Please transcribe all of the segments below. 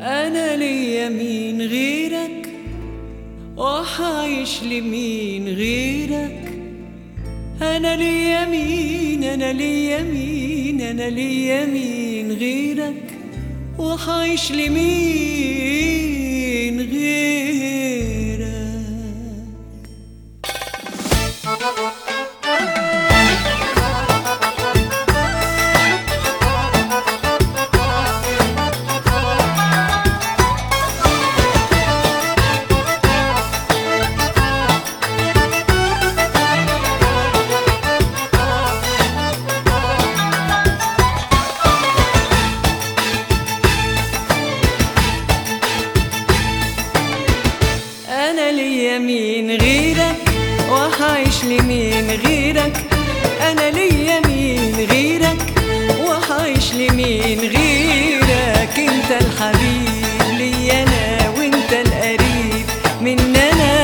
أنا ليا مين غيرك وحعيش لمين غيرك أنا ليا مين أنا ليا مين أنا ليا مين غيرك وحعيش لمين غيرك انا ليا مين غيرك وحعيش لمين غيرك انا ليا مين غيرك وحعيش لمين غيرك انت الحبيب ليا انا وانت القريب مننا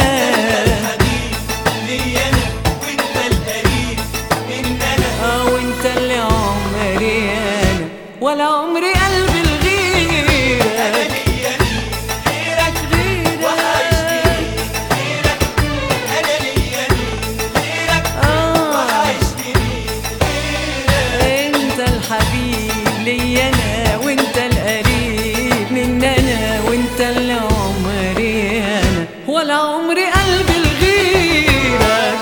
اه وانت اللي عمري انا ولا عمري قلبي لغيرك غيرك آه انت الحبيب ليا انا وانت القريب مننا وانت اللي عمري انا ولا عمري قلبي لغيرك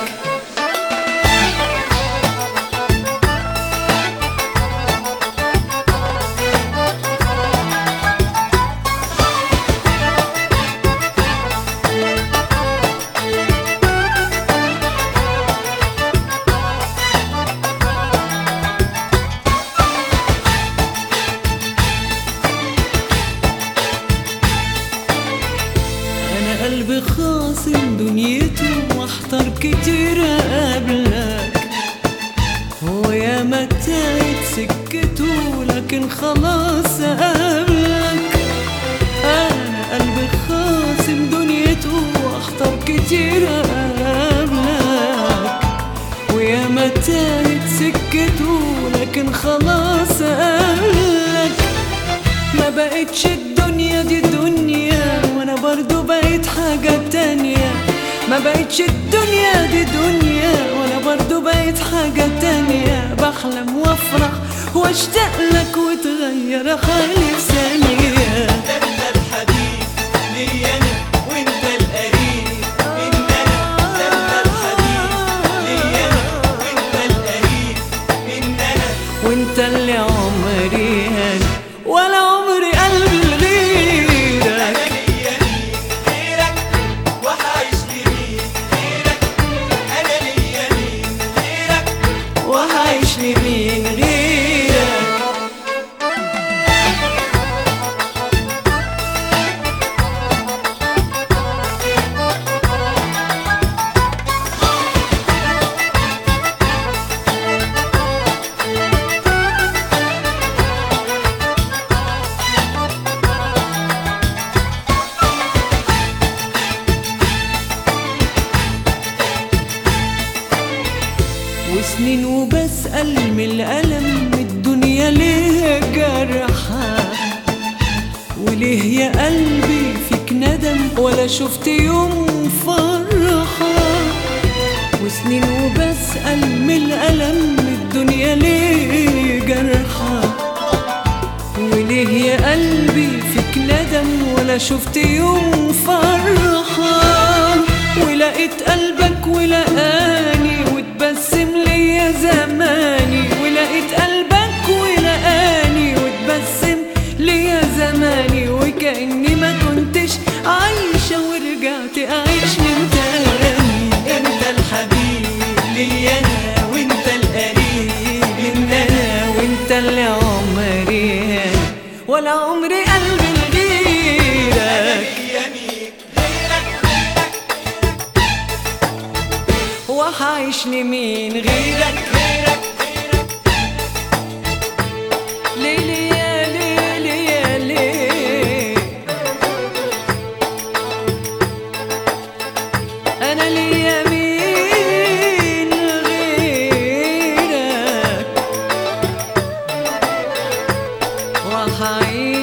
انا قلبي خاصم دنيته واحتار كتير اقابلك هو يا متاعت سكته لكن خلاص اقابلك انا قلبي خاصم دنيته واحتار كتير اقابلك ويا متاعت سكته لكن خلاص اقابلك ما بقتش الدنيا دي دنيا وانا برضو بقيت حاجة تانية ما بقتش الدنيا دي دنيا وانا برضو بقيت حاجة تانية بحلم وافرح واشتاق لك وتغير حالي في ثانية وانت اللي عمري هان ولا عمري قلبي لغيرك وهعيش لمين غيرك وسنين وبسأل من الألم الدنيا ليه جرحة وليه يا قلبي فيك ندم ولا شفت يوم فرحة وسنين وبسأل من الألم الدنيا ليه جرحة وليه يا قلبي فيك ندم ولا شفت يوم فرحة ولقيت قلبك ولقاني وتبسم ليا زماني ولقيت قلبك ولقاني وتبسم ليا زماني وكأني ما كنتش عايشة ورجعت أعيش من تاني انت الحبيب ليا انا وانت القريب مننا وانت اللي عمري أنا ولا عمري قلبي لغيرك وحعيش لمين غيرك ليلي يا ليلي يا ليل انا ليا مين غيرك وحعيش